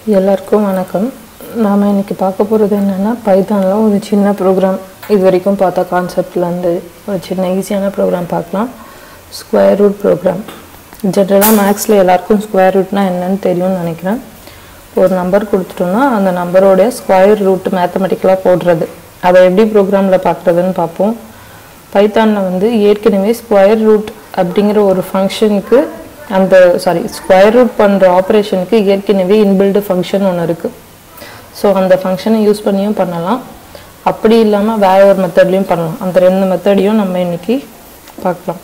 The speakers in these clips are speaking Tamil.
எல்லாருக்கும் வணக்கம் நாம் இன்னைக்கு பார்க்க போகிறது என்னென்னா பைத்தானில் ஒரு சின்ன ப்ரோக்ராம் இது வரைக்கும் பார்த்த கான்செப்ட்லேருந்து ஒரு சின்ன ஈஸியான ப்ரோக்ராம் பார்க்கலாம் ஸ்கொயர் ரூட் ப்ரோக்ராம் ஜென்ரலாக மேக்ஸில் எல்லாருக்கும் ஸ்கொயர் ரூட்னா என்னன்னு தெரியும்னு நினைக்கிறேன் ஒரு நம்பர் கொடுத்துட்டோம்னா அந்த நம்பரோடைய ஸ்கொயர் ரூட் மேத்தமெட்டிக்கலாக போடுறது அதை எப்படி ப்ரோக்ராமில் பார்க்குறதுன்னு பார்ப்போம் பைத்தானில் வந்து ஏற்கனவே ஸ்கொயர் ரூட் அப்படிங்கிற ஒரு ஃபங்க்ஷனுக்கு அந்த சாரி ஸ்கொயர் ரூட் பண்ணுற ஆப்ரேஷனுக்கு ஏற்கனவே இன்பில்டு ஃபங்க்ஷன் ஒன்று இருக்குது ஸோ அந்த ஃபங்க்ஷனை யூஸ் பண்ணியும் பண்ணலாம் அப்படி இல்லாமல் வேற ஒரு மெத்தட்லையும் பண்ணலாம் அந்த ரெண்டு மெத்தடையும் நம்ம இன்னைக்கு பார்க்கலாம்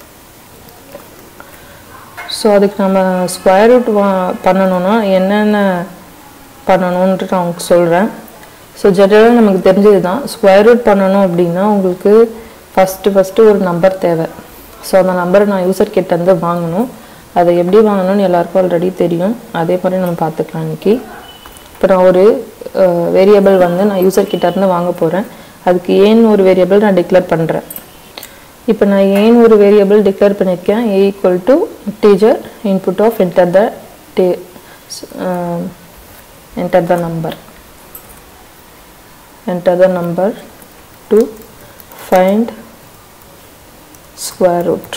ஸோ அதுக்கு நம்ம ஸ்கொயர் ரூட் பண்ணணும்னா என்னென்ன பண்ணணுன்ட்டு நான் உங்களுக்கு சொல்கிறேன் ஸோ ஜென்ரலாக நமக்கு தெரிஞ்சது தான் ஸ்கொயர் ரூட் பண்ணணும் அப்படின்னா உங்களுக்கு ஃபஸ்ட்டு ஃபஸ்ட்டு ஒரு நம்பர் தேவை ஸோ அந்த நம்பரை நான் யூசர் கிட்டேருந்து வாங்கணும் அதை எப்படி வாங்கணும்னு எல்லாருக்கும் ஆல்ரெடி தெரியும் அதே மாதிரி நம்ம பார்த்துக்கலாம் இன்னைக்கு இப்போ நான் ஒரு வேரியபிள் வந்து நான் யூசர் கிட்டேருந்து வாங்க போகிறேன் அதுக்கு ஏன் ஒரு வேரியபிள் நான் டிக்ளேர் பண்ணுறேன் இப்போ நான் ஏன் ஒரு வேரியபிள் டிக்ளேர் பண்ணியிருக்கேன் ஏ ஈக்குவல் டு டீச்சர் இன்புட் ஆஃப் என்டர் த டே enter the number enter the number to find square root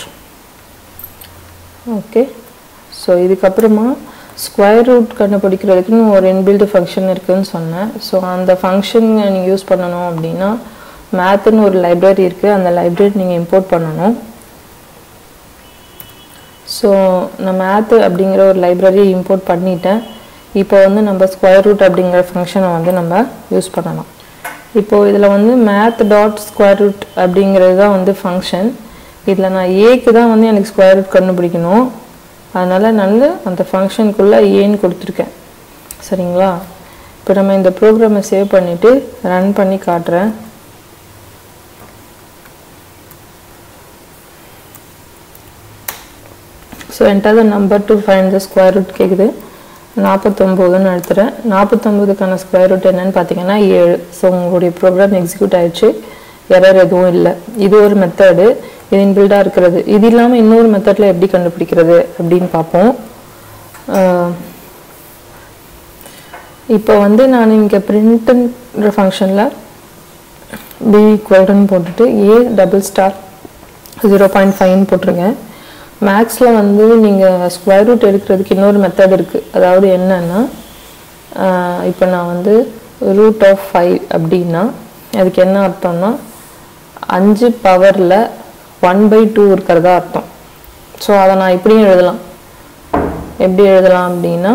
okay so இதுக்கப்புறமா ஸ்கொயர் ரூட் கண்டுபிடிக்கிறதுக்குன்னு ஒரு இன்பில்டு ஃபங்க்ஷன் இருக்குதுன்னு சொன்னேன் ஸோ அந்த ஃபங்க்ஷன் நீங்கள் யூஸ் பண்ணணும் அப்படின்னா மேத்துன்னு ஒரு லைப்ரரி இருக்குது அந்த லைப்ரரி நீங்கள் இம்போர்ட் பண்ணணும் ஸோ நான் மேத்து அப்படிங்கிற ஒரு லைப்ரரியை இம்போர்ட் பண்ணிட்டேன் இப்போ வந்து நம்ம ஸ்கொயர் ரூட் அப்படிங்கிற ஃபங்க்ஷனை வந்து நம்ம யூஸ் பண்ணலாம் இப்போது இதில் வந்து மேத் டாட் ஸ்கொயர் ரூட் அப்படிங்கிறது தான் வந்து ஃபங்க்ஷன் இதில் நான் ஏக்கு தான் வந்து எனக்கு ஸ்கொயர் ரூட் கண்டுபிடிக்கணும் அதனால் நான் அந்த ஃபங்க்ஷனுக்குள்ளே ஏன்னு கொடுத்துருக்கேன் சரிங்களா இப்போ நம்ம இந்த ப்ரோக்ராமை சேவ் பண்ணிவிட்டு ரன் பண்ணி காட்டுறேன் ஸோ என்கிட்ட the number to find the square root கேட்குது நாற்பத்தொம்போதுன்னு எடுத்துகிறேன் நாற்பத்தொம்போதுக்கான ஸ்கொயர் ரூட் என்னன்னு பார்த்தீங்கன்னா ஏழு ஸோ உங்களுடைய ப்ரோக்ராம் எக்ஸிக்யூட் ஆயிடுச்சு எரர் எதுவும் இல்லை இது ஒரு மெத்தடு இது இன்பில்டாக இருக்கிறது இது இல்லாமல் இன்னொரு மெத்தடில் எப்படி கண்டுபிடிக்கிறது அப்படின்னு பார்ப்போம் இப்போ வந்து நான் இங்கே பிரிண்ட்டுன்ற ஃபங்க்ஷனில் பி ஈக்குவல்டுன்னு போட்டுட்டு A double star zero point ஃபைவ்னு போட்டிருக்கேன் மேக்ஸில் வந்து நீங்கள் ஸ்கொயர் ரூட் எடுக்கிறதுக்கு இன்னொரு மெத்தட் இருக்குது அதாவது என்னன்னா இப்போ நான் வந்து ரூட் ஆஃப் ஃபைவ் அப்படின்னா அதுக்கு என்ன அர்த்தம்னா அஞ்சு பவரில் ஒன் பை டூ இருக்கிறதா அர்த்தம் ஸோ அதை நான் இப்படியும் எழுதலாம் எப்படி எழுதலாம் அப்படின்னா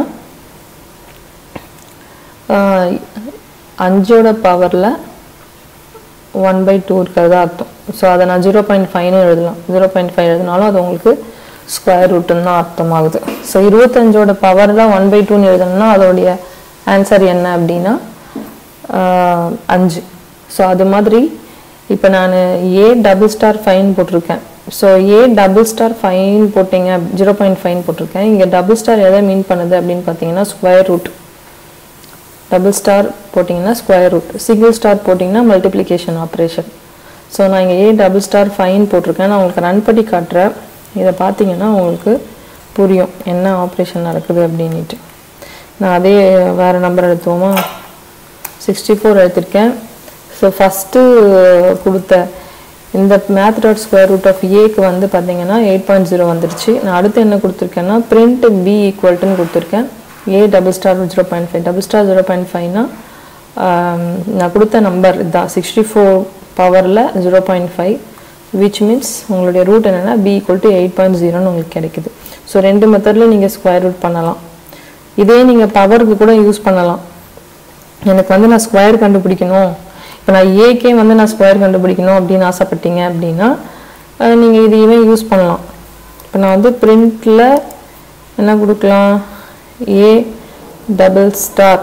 அஞ்சோட பவரில் ஒன் பை டூ இருக்கிறதா அர்த்தம் ஸோ அதை நான் ஜீரோ பாயிண்ட் ஃபைவ்னு எழுதலாம் ஜீரோ பாயிண்ட் ஃபைவ் எழுதினாலும் அது உங்களுக்கு ஸ்கொயர் ரூட்டுன்னு தான் அர்த்தமாகுது ஸோ இருபத்தஞ்சோட பவர் தான் ஒன் பை டூன்னு எழுதணும்னா அதோடைய ஆன்சர் என்ன அப்படின்னா அஞ்சு ஸோ அது மாதிரி இப்போ நான் ஏ டபுள் ஸ்டார் ஃபைன் போட்டிருக்கேன் so A double star five போட்டிங்க ஜீரோ பாயிண்ட் ஃபைன் போட்டிருக்கேன் இங்கே டபுள் ஸ்டார் எதை மீன் பண்ணுது அப்படின்னு பார்த்தீங்கன்னா ஸ்கொயர் ரூட் டபுள் ஸ்டார் போட்டிங்கன்னா ஸ்கொயர் ரூட் சிங்கிள் ஸ்டார் போட்டிங்கன்னா மல்டிப்ளிகேஷன் ஆப்ரேஷன் ஸோ நான் இங்கே ஏ டபுள் ஸ்டார் ஃபைன் போட்டிருக்கேன் நான் உங்களுக்கு ரன் பண்ணி காட்டுறேன் இதை பார்த்தீங்கன்னா உங்களுக்கு புரியும் என்ன ஆப்ரேஷன் நடக்குது அப்படின்ட்டு நான் அதே வேறு நம்பர் எடுத்துவோமா சிக்ஸ்டி ஃபோர் எடுத்திருக்கேன் ஸோ ஃபஸ்ட்டு கொடுத்த இந்த math dot square root of ஏக்கு வந்து பார்த்தீங்கன்னா எயிட் பாயிண்ட் ஜீரோ வந்துருச்சு நான் அடுத்து என்ன கொடுத்துருக்கேன்னா பிரிண்ட் பி ஈக்குவல்ட்டுன்னு கொடுத்துருக்கேன் A double star zero point five double star zero point ஃபைவ்னா நான் கொடுத்த நம்பர் இதுதான் சிக்ஸ்டி ஃபோர் பவரில் zero point five which means உங்களுடைய ரூட் என்னென்னா B equal to eight point ஜீரோன்னு உங்களுக்கு கிடைக்குது ஸோ ரெண்டு மெத்தடில் நீங்கள் ஸ்கொயர் ரூட் பண்ணலாம் இதே நீங்கள் பவருக்கு கூட யூஸ் பண்ணலாம் எனக்கு வந்து நான் ஸ்கொயர் கண்டுபிடிக்கணும் இப்போ நான் ஏக்கே வந்து நான் ஸ்கொயர் கண்டுபிடிக்கணும் அப்படின்னு ஆசைப்பட்டீங்க அப்படின்னா நீங்கள் இதையுமே யூஸ் பண்ணலாம் இப்போ நான் வந்து பிரிண்டில் என்ன கொடுக்கலாம் ஏ டபுள் ஸ்டார்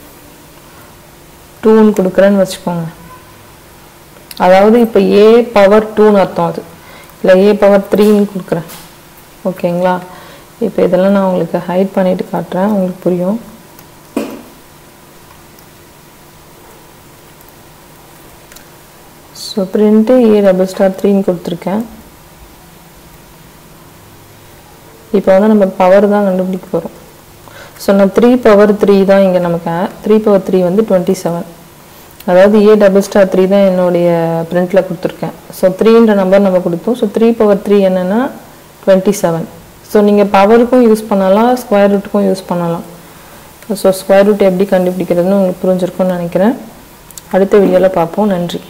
டூன்னு கொடுக்குறேன்னு வச்சுக்கோங்க அதாவது இப்போ ஏ பவர் டூன்னு அர்த்தம் அது இல்லை ஏ பவர் த்ரீன்னு கொடுக்குறேன் ஓகேங்களா இப்போ இதெல்லாம் நான் உங்களுக்கு ஹைட் பண்ணிட்டு காட்டுறேன் உங்களுக்கு புரியும் so print A double star த்ரீன்னு கொடுத்துருக்கேன் இப்போ வந்து நம்ம பவர் தான் கண்டுபிடிக்க போகிறோம் ஸோ நான் த்ரீ பவர் த்ரீ தான் இங்கே நமக்கு த்ரீ பவர் த்ரீ வந்து டுவெண்ட்டி செவன் அதாவது ஏ டபுள் ஸ்டார் த்ரீ தான் என்னுடைய பிரிண்டில் கொடுத்துருக்கேன் ஸோ த்ரீன்ற நம்பர் நம்ம கொடுத்தோம் ஸோ த்ரீ பவர் த்ரீ என்னென்னா டுவெண்ட்டி செவன் ஸோ நீங்கள் பவருக்கும் யூஸ் பண்ணலாம் ஸ்கொயர் ரூட்டுக்கும் யூஸ் பண்ணலாம் ஸோ ஸ்கொயர் ரூட் எப்படி கண்டுபிடிக்கிறதுன்னு உங்களுக்கு புரிஞ்சிருக்கும்னு நினைக்கிறேன் அடுத்த வீடியோவில் பார்ப்போம் நன்றி